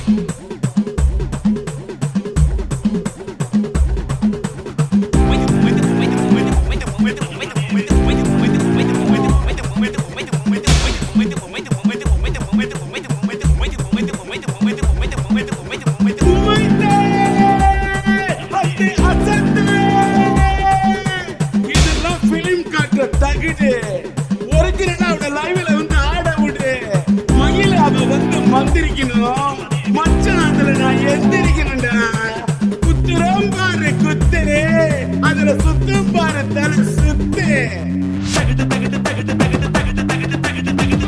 இதெல்லாம் பிலிம் காட்டுற தகுடு ஒரிஜினலா அவட லைவ்ல வந்து ஆட விடு மயில அவ வந்து மந்திரிக்கணும் மச்சான் அதுல நான் எந்திரிக்கணும்டா குத்துறோம் பாரு குத்து அதுல சுத்தும் பாரு தலை சுத்து தகுடு தகுடு தகுடு தகுடு தகுடு தகுடு தகுடு தகுடு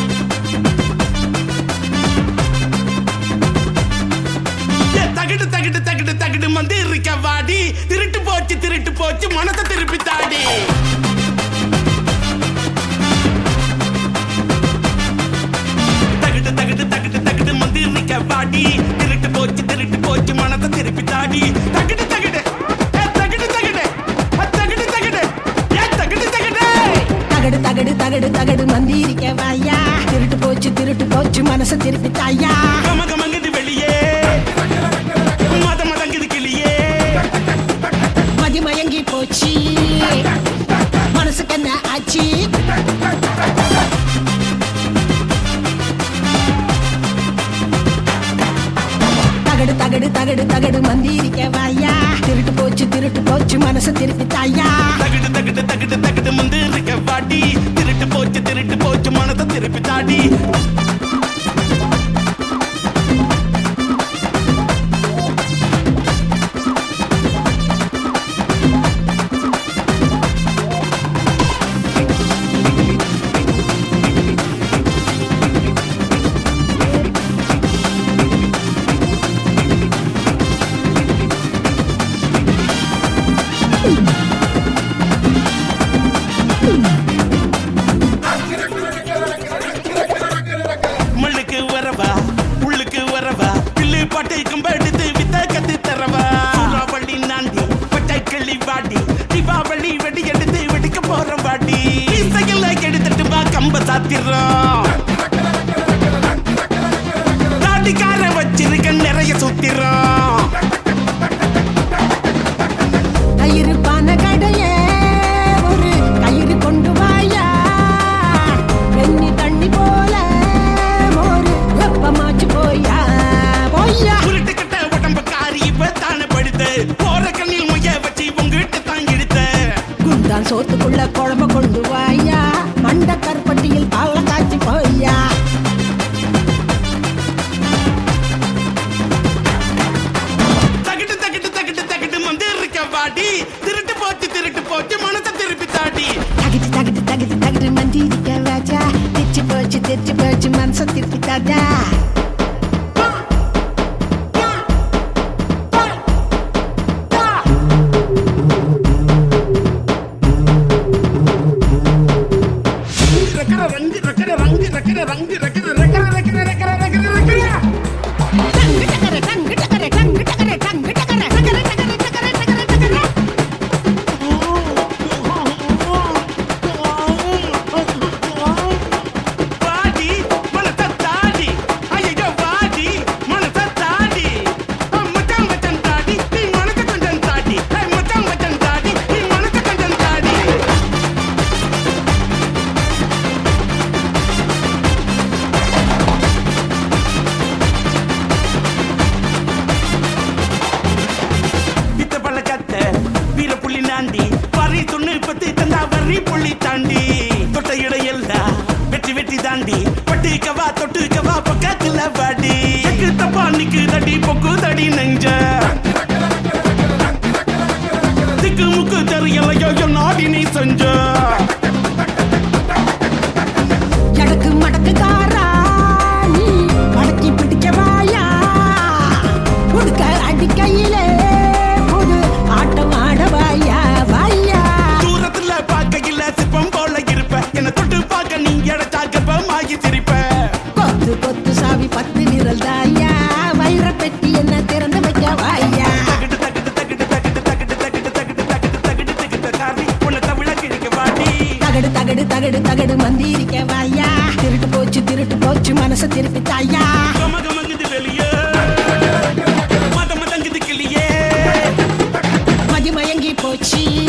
ஏ, தகுடு தகுடு தகுடு தகுடு மந்திரிக்க வாடி திருட்டு போச்சு திருட்டு போச்சு மனத்தை திருப்பி தாடி தகுடு தகுடு தகுடு தகுடு மந்திரிக்க வாடி திருட்டு போச்சு திருட்டு போச்சு மனத்தை திருப்பி தாடி தகுடு தகுடு ஏ, தகுடு தகுடு அ, தகுடு தகுடு ஏ, தகுடு தகுடு தகடு தகடு தகடு தகடு மந்திரிக்க வாயா திருட்டு போச்சு திருட்டு போச்சு மனச திருப்பி தாயா கமகமங்குது வெளியே மத மதங்குது கிளியே மதி மயங்கி போச்சு மனசுக்கு என்ன ஆச்சு தகடு தகடு தகடு தகடு மந்திரிக்க வாயா திருட்டு போச்சு திருட்டு போச்சு மனச திருப்பி தாயா தகுடு தகுடு தகுடு தகுடு மந்திரிக்க வாடி திருட்டு போச்சு திருட்டு போச்சு மனத்தை திருப்பி தாடி மண்ணுக்கு வரவா உள்ளுக்கு வரவா பில்லு பாட்டை கம்பெடுத்து வித்த கத்து தரவா சூறாவளி நாண்டி பட்டை கிள்ளி வாடி தீபாவளி வெடி எடுத்து வெடிக்க போற வாடி இசையில எடுத்துட்டு வா கம்ப சாத்திரம் தாடிக்கார வச்சிருக்க நிறைய சுத்திரம் கயிறு பான கடைய ஒரு கயிறு கொண்டு வாயா வெண்ணி தண்ணி போல மோரு வெப்பமாச்சு போயா போயா உருட்டுக்கிட்ட உடம்ப காரி இப்ப தானே படுத்து போற கண்ணில் முய வச்சு உங்ககிட்ட தான் இழுத்த குண்டான் சோத்துக்குள்ள குழம்பு கொண்டு வாயா மண்ட கருப்பட்டியில் பால காய்ச்சி போயா தகிட்டு தகிட்டு தகிட்டு தகிட்டு மந்திரிக்க வாடி திருட்டு போச்சு திருட்டு போச்சு மனசை திருப்பி தாடி தகிட்டு தகிட்டு தகிட்டு தகிட்டு மந்திரிக்க வாஜா திச்சு போச்சு திச்சு போச்சு மனச திருப்பி தாதா ரக்கர ரங்கு ரக்கர ரங்கு ரக்கர ரங்கு ரக்கர ரக்கர ரக்கர ரக்கர ரக்கர ரக்கர டங்கு டகர டங்கு டகர டங்கு டகர டங்கு டகர டகர டகர டகர டகர டகர வாடி மனசை தாடி ஐயோ வாடி மனசை தாடி மச்சான் மச்சான் தாடி நீ மனசை கொஞ்சம் தாடி மச்சான் மச்சான் தாடி நீ மனசை கொஞ்சம் தாடி வித்த பழக்கத்த வீர புள்ளி நாண்டி பறி தொண்ணு பத்து தந்தா வரி புள்ளி தாண்டி தொட்ட இடையெல்லாம் வெட்டி வெட்டி தாண்டி பட்டு கவா தொட்டு கவா பக்கத்துல வாடி எக்கு தப்பா நிக்கு தடி பொக்கு தடி நெஞ்ச திக்கு முக்கு தெரியலையோ நாடி நீ செஞ்ச எடக்கு மடக்கு காரா நீ மடக்கி பிடிக்க வாயா உடுக்க அடிக்கையிலே புது ஆட்டம் ஆட வாயா வாயா தூரத்துல பார்க்கையில சிற்பம் போல இருப்ப என்ன தொட்டு பார்க்க நீ எடச்சா கர்ப்பமாகி சிரிப்ப கொத்து கொத்து சாவி பத்து விரல் தாயா வைர பெட்டி என்ன திறந்து வைக்க வாயா தகிடு தகிடு தகிடு தகிடு தகிடு தகிடு தகிடு தகிடு தகிடு தகிடு காரி உன்னை தமிழ கிழிக்க வாடி தகடு தகடு தகடு தகடு மந்திரிக்க வாயா திருட்டு போச்சு திருட்டு போச்சு மனச திருப்பி தாயா கமகமங்குது வெளியே போச்சு